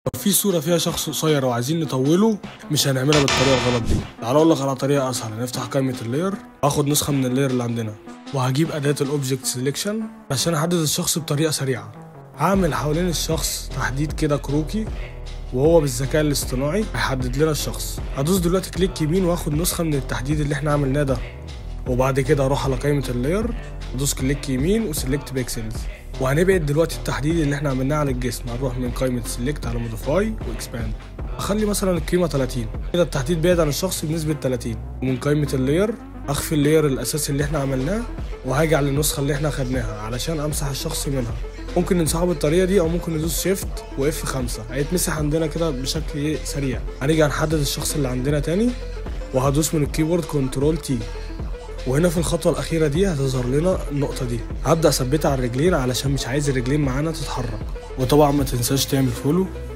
لو في صورة فيها شخص قصير وعايزين نطوله مش هنعملها بالطريقة الغلط دي تعال اقول لك على طريقة اسهل هنفتح قائمة اللاير واخد نسخة من اللاير اللي عندنا وهجيب اداة الاوبجكت سيلكشن عشان احدد الشخص بطريقة سريعة هعمل حوالين الشخص تحديد كده كروكي وهو بالذكاء الاصطناعي هيحدد لنا الشخص هدوس دلوقتي كليك يمين واخد نسخة من التحديد اللي احنا عملناه ده وبعد كده اروح على قائمة اللاير ادوس كليك يمين وسلكت بيكسلز وهنبعد دلوقتي التحديد اللي احنا عملناه على الجسم هنروح من قائمة سلكت على موديفاي واكسباند اخلي مثلا القيمة 30 كده التحديد بعيد عن الشخص بنسبة 30 ومن قائمة اللاير اخفي اللاير الاساسي اللي احنا عملناه وهاجي على النسخة اللي احنا خدناها علشان امسح الشخص منها ممكن نمسحه بالطريقة دي او ممكن ندوس شيفت واف 5 هيتمسح عندنا كده بشكل ايه سريع هنيجي هنحدد الشخص اللي عندنا تاني وهدوس من الكيبورد كنترول تي وهنا في الخطوة الأخيرة دي هتظهر لنا النقطة دي هبدأ أثبتها على الرجلين علشان مش عايز الرجلين معانا تتحرك وطبعا ما تنساش تعمل فولو